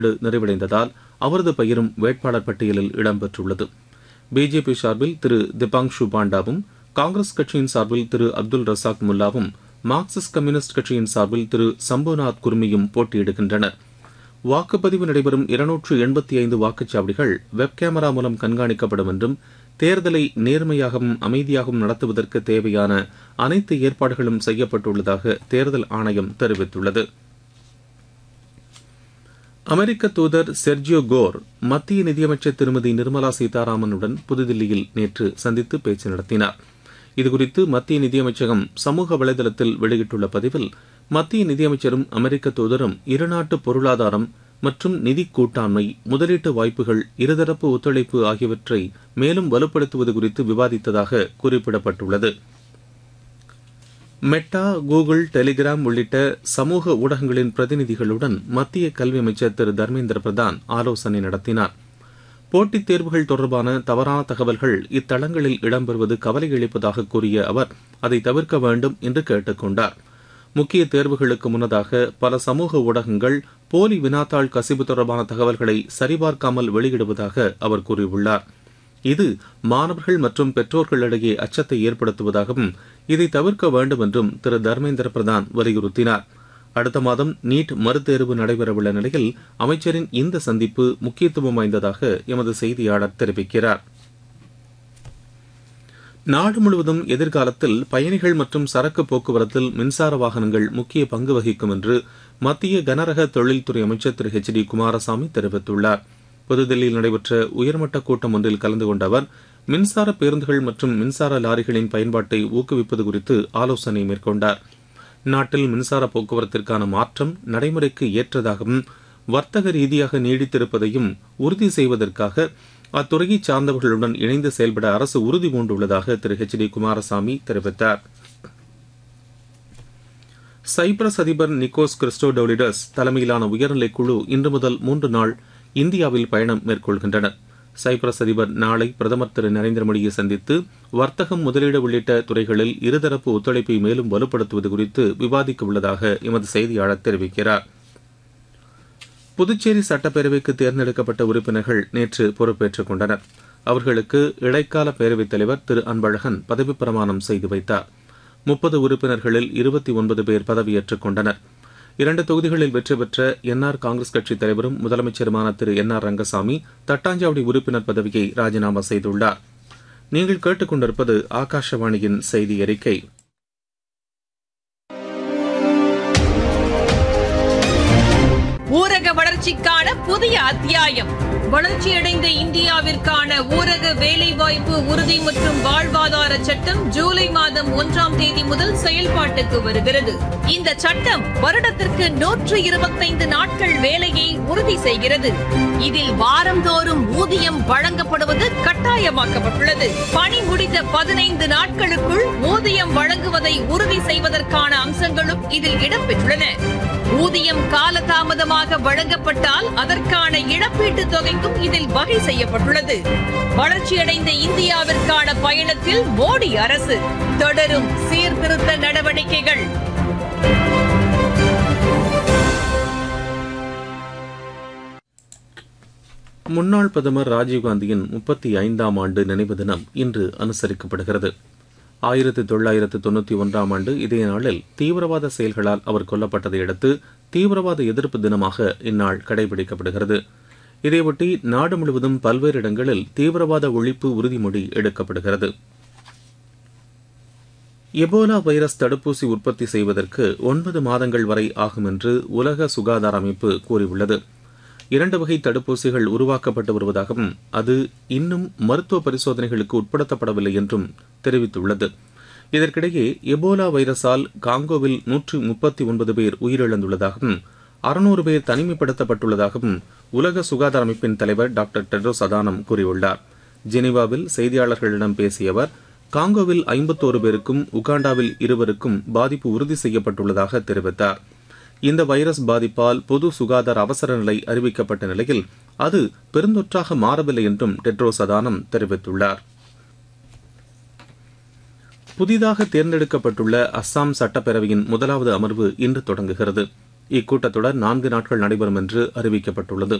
நிறைவடைந்ததால் அவரது பெயரும் வேட்பாளர் பட்டியலில் இடம்பெற்றுள்ளது பிஜேபி சார்பில் திரு திபாங்ஷு பாண்டாவும் காங்கிரஸ் கட்சியின் சார்பில் திரு அப்துல் ரசாக் முல்லாவும் மார்க்சிஸ்ட் கம்யூனிஸ்ட் கட்சியின் சார்பில் திரு சம்புநாத் குர்மியும் போட்டியிடுகின்றனர் வாக்குப்பதிவு நடைபெறும் இருநூற்று எண்பத்தி ஐந்து வாக்குச்சாவடிகள் வெப் கேமரா மூலம் கண்காணிக்கப்படும் என்றும் தேர்தலை நேர்மையாகவும் அமைதியாகவும் நடத்துவதற்கு தேவையான அனைத்து ஏற்பாடுகளும் செய்யப்பட்டுள்ளதாக தேர்தல் ஆணையம் தெரிவித்துள்ளது அமெரிக்க தூதர் செர்ஜியோ கோர் மத்திய நிதியமைச்சர் திருமதி நிர்மலா சீதாராமனுடன் புதுதில்லியில் நேற்று சந்தித்து பேச்சு நடத்தினார் இதுகுறித்து மத்திய நிதியமைச்சகம் சமூக வலைதளத்தில் வெளியிட்டுள்ள பதிவில் மத்திய நிதியமைச்சரும் அமெரிக்க தூதரும் இருநாட்டு பொருளாதாரம் மற்றும் நிதி கூட்டாண்மை முதலீட்டு வாய்ப்புகள் இருதரப்பு ஒத்துழைப்பு ஆகியவற்றை மேலும் வலுப்படுத்துவது குறித்து விவாதித்ததாக குறிப்பிடப்பட்டுள்ளது மெட்டா கூகுள் டெலிகிராம் உள்ளிட்ட சமூக ஊடகங்களின் பிரதிநிதிகளுடன் மத்திய கல்வி அமைச்சர் திரு தர்மேந்திர பிரதான் ஆலோசனை நடத்தினார் போட்டித் தேர்வுகள் தொடர்பான தவறான தகவல்கள் இத்தளங்களில் இடம்பெறுவது கவலை அளிப்பதாக கூறிய அவர் அதை தவிர்க்க வேண்டும் என்று கேட்டுக் கொண்டார் முக்கிய தேர்வுகளுக்கு முன்னதாக பல சமூக ஊடகங்கள் போலி வினாத்தாள் கசிவு தொடர்பான தகவல்களை சரிபார்க்காமல் வெளியிடுவதாக அவர் கூறியுள்ளார் இது மாணவர்கள் மற்றும் பெற்றோர்களிடையே அச்சத்தை ஏற்படுத்துவதாகவும் இதை தவிர்க்க வேண்டும் என்றும் திரு தர்மேந்திர பிரதான் வலியுறுத்தினார் அடுத்த மாதம் நீட் மறுதேர்வு நடைபெறவுள்ள நிலையில் அமைச்சரின் இந்த சந்திப்பு முக்கியத்துவம் வாய்ந்ததாக எமது செய்தியாளர் தெரிவிக்கிறார் நாடு முழுவதும் எதிர்காலத்தில் பயணிகள் மற்றும் சரக்கு போக்குவரத்தில் மின்சார வாகனங்கள் முக்கிய பங்கு வகிக்கும் என்று மத்திய கனரக தொழில்துறை அமைச்சர் திரு ஹெச் டி குமாரசாமி தெரிவித்துள்ளார் புதுதில்லியில் நடைபெற்ற உயர்மட்ட கூட்டம் ஒன்றில் கலந்து கொண்ட அவர் மின்சார பேருந்துகள் மற்றும் மின்சார லாரிகளின் பயன்பாட்டை ஊக்குவிப்பது குறித்து ஆலோசனை மேற்கொண்டார் நாட்டில் மின்சார போக்குவரத்திற்கான மாற்றம் நடைமுறைக்கு ஏற்றதாகவும் வர்த்தக ரீதியாக நீடித்திருப்பதையும் உறுதி செய்வதற்காக அத்துறையை சார்ந்தவர்களுடன் இணைந்து செயல்பட அரசு உறுதி பூண்டுள்ளதாக திரு ஹெச் டி குமாரசாமி தெரிவித்தார் சைப்ரஸ் அதிபர் நிக்கோஸ் கிறிஸ்டோடோலிடஸ் தலைமையிலான உயர்நிலைக் குழு இன்று முதல் மூன்று நாள் இந்தியாவில் பயணம் மேற்கொள்கின்றனர் சைப்ரஸ் அதிபர் நாளை பிரதமர் திரு நரேந்திர மோடியை சந்தித்து வர்த்தகம் முதலீடு உள்ளிட்ட துறைகளில் இருதரப்பு ஒத்துழைப்பை மேலும் வலுப்படுத்துவது குறித்து விவாதிக்க உள்ளதாக எமது செய்தியாளர் தெரிவிக்கிறார் புதுச்சேரி சட்டப்பேரவைக்கு தேர்ந்தெடுக்கப்பட்ட உறுப்பினர்கள் நேற்று பொறுப்பேற்றுக் கொண்டனர் அவர்களுக்கு இடைக்கால பேரவைத் தலைவர் திரு அன்பழகன் பதவிப் பிரமாணம் செய்து வைத்தார் முப்பது உறுப்பினர்களில் இருபத்தி ஒன்பது பேர் பதவியேற்றுக் கொண்டனர் இரண்டு தொகுதிகளில் வெற்றி பெற்ற என்ஆர் காங்கிரஸ் கட்சித் தலைவரும் முதலமைச்சருமான திரு என் ஆர் ரங்கசாமி தட்டாஞ்சாவடி உறுப்பினர் பதவியை ராஜினாமா செய்துள்ளார் நீங்கள் கேட்டுக்கொண்டிருப்பது ஆகாஷவாணியின் செய்தி அறிக்கை ஊரக வளர்ச்சிக்கான புதிய அத்தியாயம் வளர்ச்சியடைந்த இந்தியாவிற்கான ஊரக வேலைவாய்ப்பு உறுதி மற்றும் வாழ்வாதார சட்டம் ஜூலை மாதம் ஒன்றாம் தேதி முதல் செயல்பாட்டுக்கு வருகிறது இந்த சட்டம் வருடத்திற்கு நூற்று இருபத்தைந்து நாட்கள் வேலையை உறுதி செய்கிறது இதில் வாரந்தோறும் ஊதியம் வழங்கப்படுவது கட்டாயமாக்கப்பட்டுள்ளது பணி முடிந்த பதினைந்து நாட்களுக்குள் ஊதியம் வழங்குவதை உறுதி செய்வதற்கான அம்சங்களும் இதில் இடம்பெற்றுள்ளன ஊதியம் காலதாமதமாக வழங்கப்பட்டால் அதற்கான இழப்பீட்டுத் தொகைக்கும் இதில் வகை செய்யப்பட்டுள்ளது வளர்ச்சியடைந்த இந்தியாவிற்கான பயணத்தில் மோடி அரசு தொடரும் சீர்திருத்த நடவடிக்கைகள் முன்னாள் பிரதமர் ராஜீவ்காந்தியின் முப்பத்தி ஐந்தாம் ஆண்டு நினைவு தினம் இன்று அனுசரிக்கப்படுகிறது ஆயிரத்தி தொள்ளாயிரத்து தொண்ணூற்றி ஒன்றாம் ஆண்டு இதே நாளில் தீவிரவாத செயல்களால் அவர் கொல்லப்பட்டதை அடுத்து தீவிரவாத எதிர்ப்பு தினமாக இந்நாள் கடைபிடிக்கப்படுகிறது இதையொட்டி நாடு முழுவதும் பல்வேறு இடங்களில் தீவிரவாத ஒழிப்பு உறுதிமொழி எடுக்கப்படுகிறது எபோலா வைரஸ் தடுப்பூசி உற்பத்தி செய்வதற்கு ஒன்பது மாதங்கள் வரை ஆகும் என்று உலக சுகாதார அமைப்பு கூறியுள்ளது இரண்டு வகை தடுப்பூசிகள் உருவாக்கப்பட்டு வருவதாகவும் அது இன்னும் மருத்துவ பரிசோதனைகளுக்கு உட்படுத்தப்படவில்லை என்றும் தெரிவித்துள்ளது இதற்கிடையே எபோலா வைரஸால் காங்கோவில் நூற்று முப்பத்தி ஒன்பது பேர் உயிரிழந்துள்ளதாகவும் அறுநூறு பேர் தனிமைப்படுத்தப்பட்டுள்ளதாகவும் உலக சுகாதார அமைப்பின் தலைவர் டாக்டர் டெட்ரோஸ் அதானம் கூறியுள்ளார் ஜெனீவாவில் செய்தியாளர்களிடம் பேசிய அவர் காங்கோவில் ஐம்பத்தோரு பேருக்கும் உகாண்டாவில் இருவருக்கும் பாதிப்பு உறுதி செய்யப்பட்டுள்ளதாக தெரிவித்தார் இந்த வைரஸ் பாதிப்பால் பொது சுகாதார அவசர நிலை அறிவிக்கப்பட்ட நிலையில் அது பெருந்தொற்றாக மாறவில்லை என்றும் டெட்ரோஸ் அதானம் தெரிவித்துள்ளார் புதிதாக தேர்ந்தெடுக்கப்பட்டுள்ள அஸ்ஸாம் சட்டப்பேரவையின் முதலாவது அமர்வு இன்று தொடங்குகிறது இக்கூட்டத்தொடர் நான்கு நாட்கள் நடைபெறும் என்று அறிவிக்கப்பட்டுள்ளது